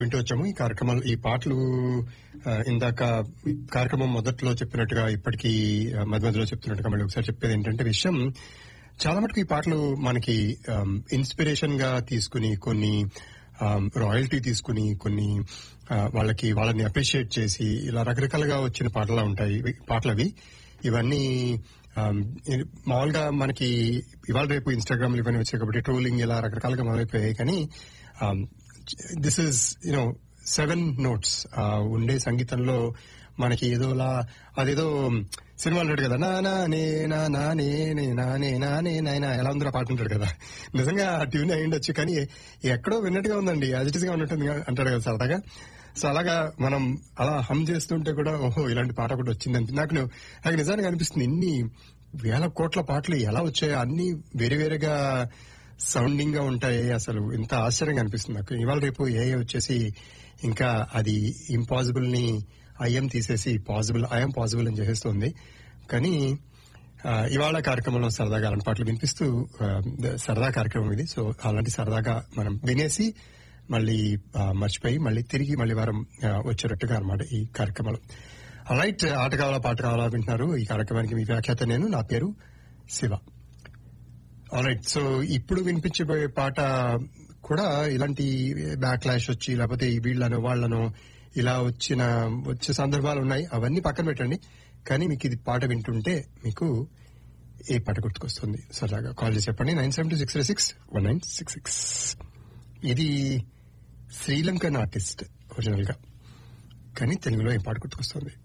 వింటూ వచ్చాము ఈ కార్యక్రమాలు ఈ పాటలు ఆ, ఇందాక కార్యక్రమం మొదట్లో చెప్పినట్టుగా ఇప్పటికీ ఆ, మధ్య మధ్యలో చెప్తున్నట్టుగా మళ్ళీ ఒకసారి చెప్పేది ఏంటంటే విషయం చాలా మటుకు ఈ పాటలు మనకి ఇన్స్పిరేషన్ గా తీసుకుని కొన్ని రాయల్టీ తీసుకుని కొన్ని ఆ, వాళ్ళకి వాళ్ళని అప్రిషియేట్ చేసి ఇలా రకరకాలుగా వచ్చిన పాటలా ఉంటాయి ఇవి- పాటలు అవి ఇవన్నీ ఆమ్, ఇది మామూలుగా మనకి ఇవాళ రేపు ఇన్స్టాగ్రామ్ ఇవన్నీ వచ్చాయి కాబట్టి ట్రోలింగ్ ఇలా రకరకాలుగా మొదలైపోయాయి కానీ this is you know seven notes ఉండే సంగీతంలో మనకి ఏదోలా అదేదో సినిమా అంటాడు కదా నా నా నే నా నా నే నే నా నే నా నే నాయనా ఎలా ఉందో ఆ పాట ఉంటాడు కదా నిజంగా ఆ ట్యూన్ అయి ఉండొచ్చు కానీ ఎక్కడో విన్నట్టుగా ఉందండి యాజిటీస్ గా ఉన్నట్టుంది అంటాడు కదా సరదాగా సో అలాగా మనం అలా హమ్ చేస్తుంటే కూడా ఓహో ఇలాంటి పాట కూడా వచ్చిందని నాకు నాకు నిజానికి అనిపిస్తుంది ఇన్ని వేల కోట్ల పాటలు ఎలా వచ్చాయో అన్ని వేరే వేరేగా సౌండింగ్ గా ఉంటాయి అసలు ఇంత ఆశ్చర్యంగా అనిపిస్తుంది నాకు ఇవాళ రేపు ఏ వచ్చేసి ఇంకా అది ఇంపాసిబుల్ ని ఐఎం తీసేసి పాసిబుల్ ఐఎం పాసిబుల్ అని చేసేస్తుంది కానీ ఆ, ఇవాళ కార్యక్రమంలో సరదాగా అలాంటి పాటలు వినిపిస్తూ ఆ, సరదా కార్యక్రమం ఇది సో అలాంటి సరదాగా మనం వినేసి మళ్ళీ ఆ, మర్చిపోయి మళ్ళీ తిరిగి మళ్ళీ వారం ఆ, వచ్చేటట్టుగా అనమాట ఈ కార్యక్రమాలు రైట్ ఆట కావాలా పాట కావాలా వింటున్నారు ఈ కార్యక్రమానికి మీ వ్యాఖ్యాత నేను నా పేరు శివ రైట్ సో ఇప్పుడు వినిపించబోయే పాట కూడా ఇలాంటి బ్యాక్ క్లాష్ వచ్చి లేకపోతే ఈ వీళ్ళను వాళ్ళను ఇలా వచ్చిన వచ్చే సందర్భాలు ఉన్నాయి అవన్నీ పక్కన పెట్టండి కానీ మీకు ఇది పాట వింటుంటే మీకు ఏ పాట గుర్తుకొస్తుంది సరదాగా కాల్ చేసి చెప్పండి nine seven two six three six one nine six six ఇది శ్రీలంకన్ ఆర్టిస్ట్ ఒరిజినల్ గా కానీ తెలుగులో ఏ పాట గుర్తుకొస్తుంది